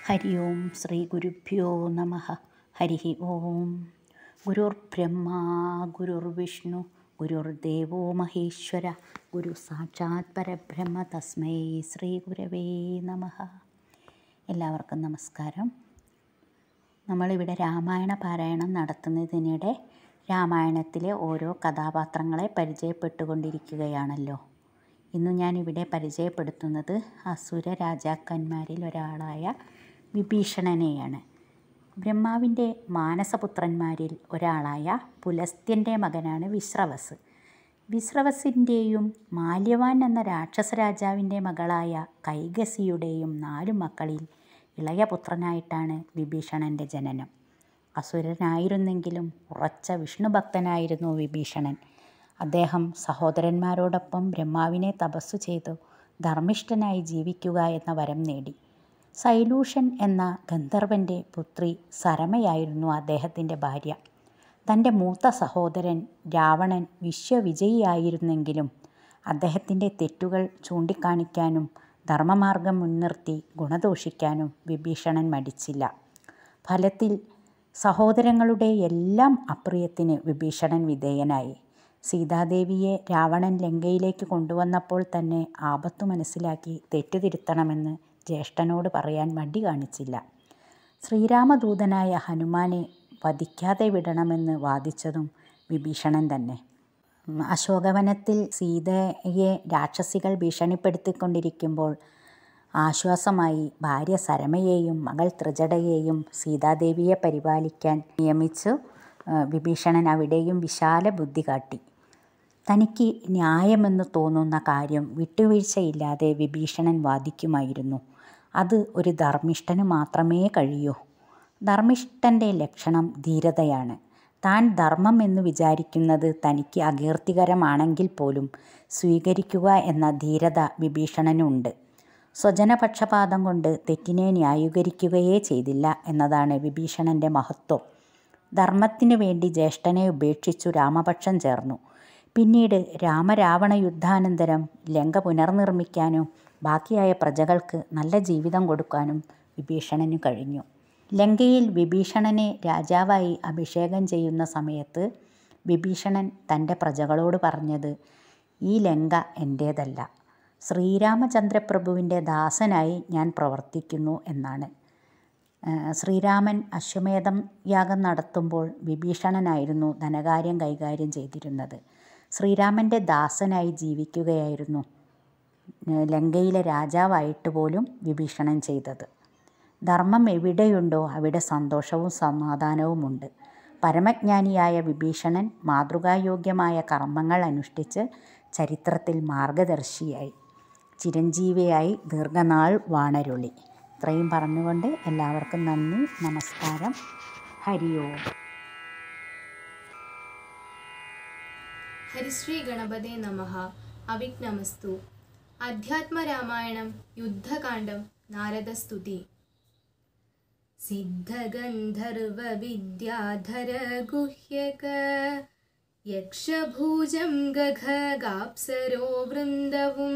ഹരി ഓം ശ്രീ ഗുരുഭ്യോ നമ ഹരി ഓം ഗുരുർബ്രഹ്മ ഗുരുർവിഷ്ണു ഗുരുർദേവോ മഹേശ്വര ഗുരു സാക്ഷാത് പരബ്രഹ്മ തസ്മൈ ശ്രീ ഗുരവേ നമ എല്ലാവർക്കും നമസ്കാരം നമ്മളിവിടെ രാമായണ പാരായണം നടത്തുന്നതിനിടെ രാമായണത്തിലെ ഓരോ കഥാപാത്രങ്ങളെ പരിചയപ്പെട്ടുകൊണ്ടിരിക്കുകയാണല്ലോ ഇന്ന് ഞാനിവിടെ പരിചയപ്പെടുത്തുന്നത് അസുര രാജാക്കന്മാരിൽ ഒരാളായ വിഭീഷണനെയാണ് ബ്രഹ്മാവിൻ്റെ മാനസപുത്രന്മാരിൽ ഒരാളായ പുലസ്ത്യൻ്റെ മകനാണ് വിശ്രവസ് വിശ്രവസിൻ്റെയും മാല്യവാൻ എന്ന രാക്ഷസ രാജാവിൻ്റെ മകളായ കൈകസിയുടെയും നാലു മക്കളിൽ ഇളയ പുത്രനായിട്ടാണ് വിഭീഷണൻ്റെ ജനനം അസുരനായിരുന്നെങ്കിലും ഉറച്ച വിഷ്ണുഭക്തനായിരുന്നു വിഭീഷണൻ അദ്ദേഹം സഹോദരന്മാരോടൊപ്പം ബ്രഹ്മാവിനെ തപസ്സു ചെയ്തു ധർമ്മിഷ്ഠനായി ജീവിക്കുക എന്ന വരം നേടി സൈലൂഷൻ എന്ന ഗന്ധർവൻ്റെ പുത്രി സരമയായിരുന്നു അദ്ദേഹത്തിൻ്റെ ഭാര്യ തൻ്റെ മൂത്ത സഹോദരൻ രാവണൻ വിശ്വവിജയിയായിരുന്നെങ്കിലും അദ്ദേഹത്തിൻ്റെ തെറ്റുകൾ ചൂണ്ടിക്കാണിക്കാനും ധർമ്മമാർഗം മുൻനിർത്തി ഗുണദോഷിക്കാനും വിഭീഷണൻ മടിച്ചില്ല ഫലത്തിൽ സഹോദരങ്ങളുടെ എല്ലാം അപ്രിയത്തിന് വിഭീഷണൻ വിധേയനായി സീതാദേവിയെ രാവണൻ ലങ്കയിലേക്ക് കൊണ്ടുവന്നപ്പോൾ തന്നെ ആപത്തു മനസ്സിലാക്കി തെറ്റുതിരുത്തണമെന്ന് ജ്യേഷ്ഠനോട് പറയാൻ മടി കാണിച്ചില്ല ശ്രീരാമദൂതനായ ഹനുമാനെ വധിക്കാതെ വിടണമെന്ന് വാദിച്ചതും വിഭീഷണൻ തന്നെ അശോകവനത്തിൽ സീതയെ രാക്ഷസികൾ ഭീഷണിപ്പെടുത്തിക്കൊണ്ടിരിക്കുമ്പോൾ ആശ്വാസമായി ഭാര്യ സരമയെയും മകൾ ത്രിജടയെയും സീതാദേവിയെ പരിപാലിക്കാൻ നിയമിച്ചു വിഭീഷണൻ അവിടെയും വിശാല ബുദ്ധി കാട്ടി തനിക്ക് ന്യായമെന്ന് തോന്നുന്ന കാര്യം വിട്ടുവീഴ്ചയില്ലാതെ വിഭീഷണൻ വാദിക്കുമായിരുന്നു അത് ഒരു ധർമ്മിഷ്ഠന് മാത്രമേ കഴിയൂ ധർമ്മിഷ്ഠൻ്റെ ലക്ഷണം ധീരതയാണ് താൻ ധർമ്മം എന്ന് വിചാരിക്കുന്നത് തനിക്ക് അകീർത്തികരമാണെങ്കിൽ പോലും സ്വീകരിക്കുക എന്ന ധീരത വിഭീഷണനുണ്ട് സ്വജനപക്ഷപാതം കൊണ്ട് തെറ്റിനെ ന്യായീകരിക്കുകയേ ചെയ്തില്ല എന്നതാണ് വിഭീഷണൻ്റെ മഹത്വം ധർമ്മത്തിനു വേണ്ടി ജ്യേഷ്ഠനെ ഉപേക്ഷിച്ചു രാമപക്ഷം ചേർന്നു പിന്നീട് രാമരാവണ യുദ്ധാനന്തരം ലങ്ക പുനർനിർമ്മിക്കാനും ബാക്കിയായ പ്രജകൾക്ക് നല്ല ജീവിതം കൊടുക്കാനും വിഭീഷണന് കഴിഞ്ഞു ലങ്കയിൽ വിഭീഷണനെ രാജാവായി അഭിഷേകം ചെയ്യുന്ന സമയത്ത് വിഭീഷണൻ തൻ്റെ പ്രജകളോട് പറഞ്ഞത് ഈ ലങ്ക എൻ്റേതല്ല ശ്രീരാമചന്ദ്രപ്രഭുവിൻ്റെ ദാസനായി ഞാൻ പ്രവർത്തിക്കുന്നു എന്നാണ് ശ്രീരാമൻ അശ്വമേധം യാഗം നടത്തുമ്പോൾ വിഭീഷണനായിരുന്നു ധനകാര്യം കൈകാര്യം ചെയ്തിരുന്നത് ശ്രീരാമൻ്റെ ദാസനായി ജീവിക്കുകയായിരുന്നു ലങ്കയിലെ രാജാവായിട്ട് പോലും വിഭീഷണൻ ചെയ്തത് ധർമ്മം എവിടെയുണ്ടോ അവിടെ സന്തോഷവും സമാധാനവുമുണ്ട് പരമജ്ഞാനിയായ വിഭീഷണൻ മാതൃകായോഗ്യമായ കർമ്മങ്ങൾ അനുഷ്ഠിച്ച് ചരിത്രത്തിൽ മാർഗദർശിയായി ചിരഞ്ജീവിയായി ദീർഘനാൾ വാണരുളി ഇത്രയും പറഞ്ഞുകൊണ്ട് എല്ലാവർക്കും നന്ദി നമസ്കാരം ഹരി ഓം ഹരിശ്രീ ഗണപതേ നമഃ അവിഘ്നമസ്തു അധ്യാത്മരാമായണം യുദ്ധകാണ്ഡം നാരദസ്തുതി സിദ്ധഗന്ധർവ വിദ്യാധര ഗുഹ്യക യക്ഷഭൂജം ഗഖഗാപ്സരോ വൃന്ദവും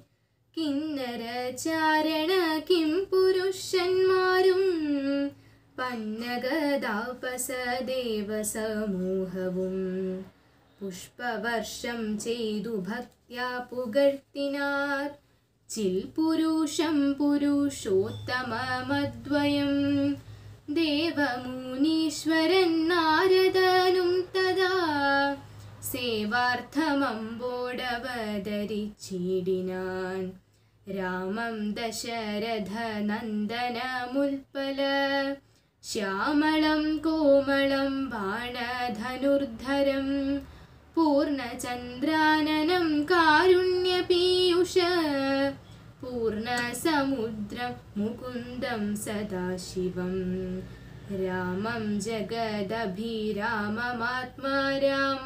കിന്നരചാരണ കിം പുരുഷന്മാരും പന്നഗദാപസദേവസമൂഹവും പുഷ്പവർഷം ചെയ്തു ഭക്ത്യാ പുകഴ്ത്തിനാർ ചിൽ പുരുഷം പുരുഷോത്തമമദ്വയം ദേവമുനീശ്വരൻ നാരദനും തഥാ സേവാർത്ഥമമ്പോടവതരിച്ചിടിനാൻ രാമം ദശരഥ നന്ദനമുൽപ്പല ശ്യാമളം കോമളം ബാണധനുർധരം പൂർണ്ണചന്ദ്രാനനം കാരുണ്യപീയുഷ പൂർണ്ണസമുദ്രം മുകുന്ദം സദാശിവം രാമം ജഗദഭിരാമമാത്മാ രാമ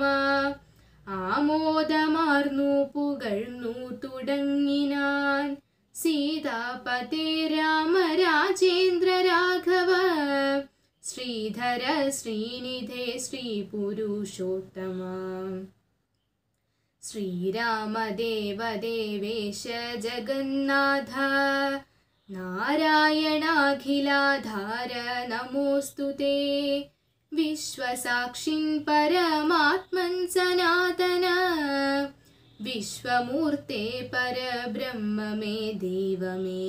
ആമോദമാർന്നു പുകഴ്ന്നു തുടങ്ങിനാൻ സീതാപതേ രാമ രാജേന്ദ്ര രാഘവ ശ്രീധര ശ്രീനിധേ ശ്രീപുരുഷോത്തമ ശ്രീരാമദേവദേവേശ ജഗന്നാഥ നാരായണാഖിലാധാര നമോസ്തു തേ വിശ്വസാക്ഷിൻ പരമാത്മൻ സനാതന വിശ്വമൂർത്തേ പരബ്രഹ്മമേ ദൈവമേ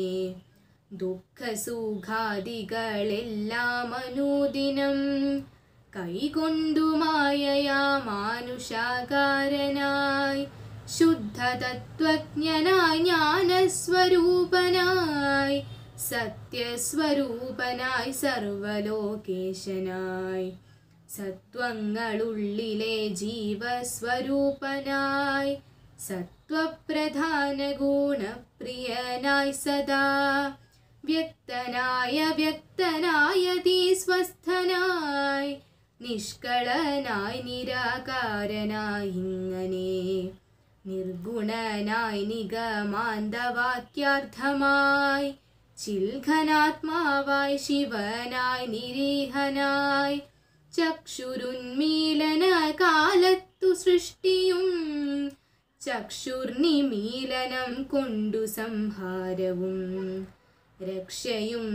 ദുഃഖസുഖാദികളെല്ലാം അനുദിനം കൈകൊണ്ടു മായയാ മാനുഷാകാരനായി ശുദ്ധ തത്വജ്ഞനായി ജ്ഞാനസ്വരൂപനായി സത്യസ്വരൂപനായി സർവലോകേശനായി സത്വങ്ങളുള്ളിലെ ജീവസ്വരൂപനായി സത്വപ്രധാന ഗുണപ്രിയനായി സദാ വ്യക്തനായ വ്യക്തനായ തീ സ്വസ്ഥനായി നിഷ്കളനായി നിരാകാരനായി ഇങ്ങനെ നിർഗുണനായി നിഗമാന്തവാക്യാർത്ഥമായി ചിൽഘനാത്മാവായി ശിവനായി നിരീഹനായി ചക്ഷുരുന്മീലന കാലത്തു സൃഷ്ടിയും ചക്ഷുർനിമീലനം കൊണ്ടു സംഹാരവും രക്ഷയും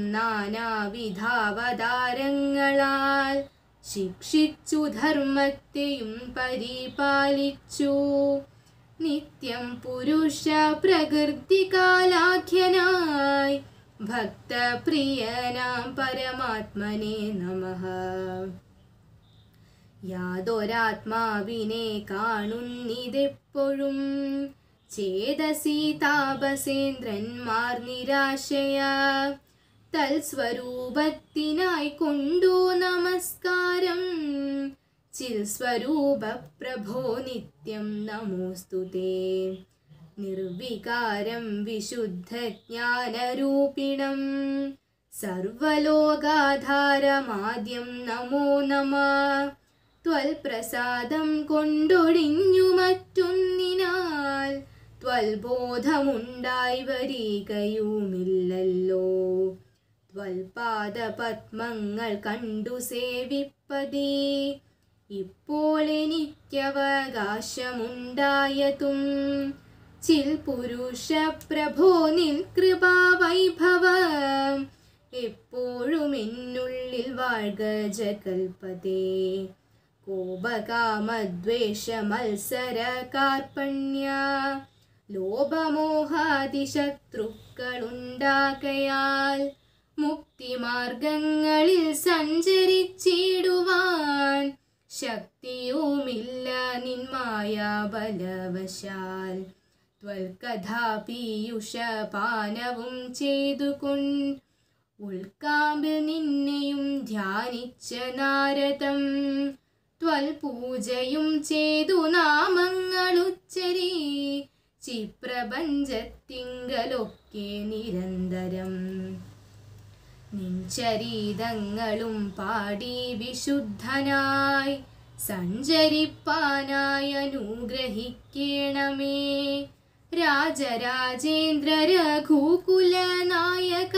നാനാവിധാവതാരങ്ങളാൽ ശിക്ഷിച്ചു ധർമ്മത്തെയും പരിപാലിച്ചു നിത്യം പുരുഷ പ്രകൃതി കാലാഖ്യനായി ഭക്തപ്രിയനാം പരമാത്മനെ നമഃ യാതൊരാത്മാവിനെ കാണുന്നിതെപ്പോഴും ചേതസി താപസേന്ദ്രന്മാർ നിരാശയ തൽസ്വരൂപത്തിനായി കൊണ്ടു നമസ്കാരം ചിൽ സ്വരൂപ പ്രഭോ നിത്യം നമോസ്തുതേ നിർവികാരം വിശുദ്ധജ്ഞാനരൂപിണം സർവലോകാധാരമാദ്യം നമോ നമ ത്വൽപ്രസാദം കൊണ്ടൊഴിഞ്ഞു മറ്റൊന്നിനാൽ ത്വൽബോധമുണ്ടായി വരികയുമില്ലല്ലോ ത്വൽപാദപത്മങ്ങൾ കണ്ടു സേവിപ്പതേ ഇപ്പോൾ എനിക്കവകാശമുണ്ടായതും ചിൽ പുരുഷ പ്രഭോ നിൻ കൃപാവൈഭവം എപ്പോഴും എന്നുള്ളിൽ വാഴ്ക ജകൽപതേ കോപകാമദ്വേഷ മത്സര കാർപ്പണ്യ ലോപമോഹാദിശത്രുക്കളുണ്ടാകയാൽ മുക്തിമാർഗങ്ങളിൽ സഞ്ചരിച്ചിടുവാൻ ശക്തിയുമില്ല നിന്മായ ബലവശാൽ ത്വൽകഥാപീയുഷപാനവും ചെയ്തുകൊണ്ട് ഉൾക്കാമ്പിൽ നിന്നെയും ധ്യാനിച്ച നാരദം ത്വൽപൂജയും ചെയ്തു നാമങ്ങളുച്ചരി ചിപ്രപഞ്ചത്തിങ്കലൊക്കെ നിരന്തരം നിൻചരീതങ്ങളും പാടി വിശുദ്ധനായി സഞ്ചരിപ്പാനായി അനുഗ്രഹിക്കണമേ രാജരാജേന്ദ്ര രഘുകുല നായക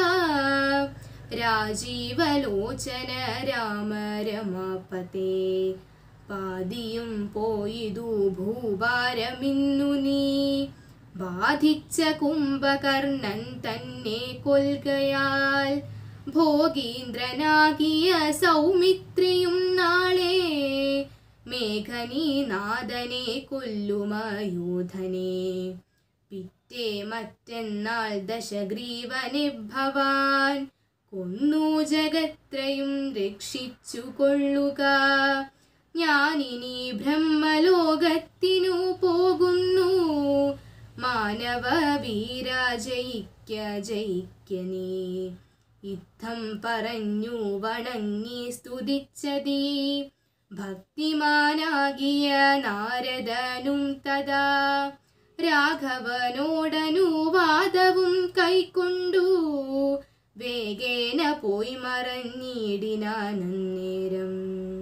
രാജീവലോചന രാമ രമാപതേ പാതിയും പോയിതു ഭൂഭാരമിന്നു നീ ബാധിച്ച കുംഭകർണൻ തന്നെ കൊൽകയാൽ ഭോഗീന്ദ്രനാകിയ സൗമിത്രിയും നാളെ മേഘനീനാഥനെ കൊല്ലുമയൂധനെ പിറ്റേ മറ്റന്നാൾ ദശഗ്രീവനെ ഭവാൻ കൊന്നു ജഗത്രയും രക്ഷിച്ചു കൊള്ളുക ഞാനിനി ബ്രഹ്മലോകത്തിനു പോകുന്നു മാനവ വീര ജയിക്ക ജയിക്ക നീ യുദ്ധം പറഞ്ഞു വണങ്ങി സ്തുതിച്ചതീ ഭക്തിമാനാകിയ നാരദനും തഥാ രാഘവനോടനുവാദവും കൈക്കൊണ്ടു വേഗേന പോയി മറഞ്ഞിടിനാനന്നേരം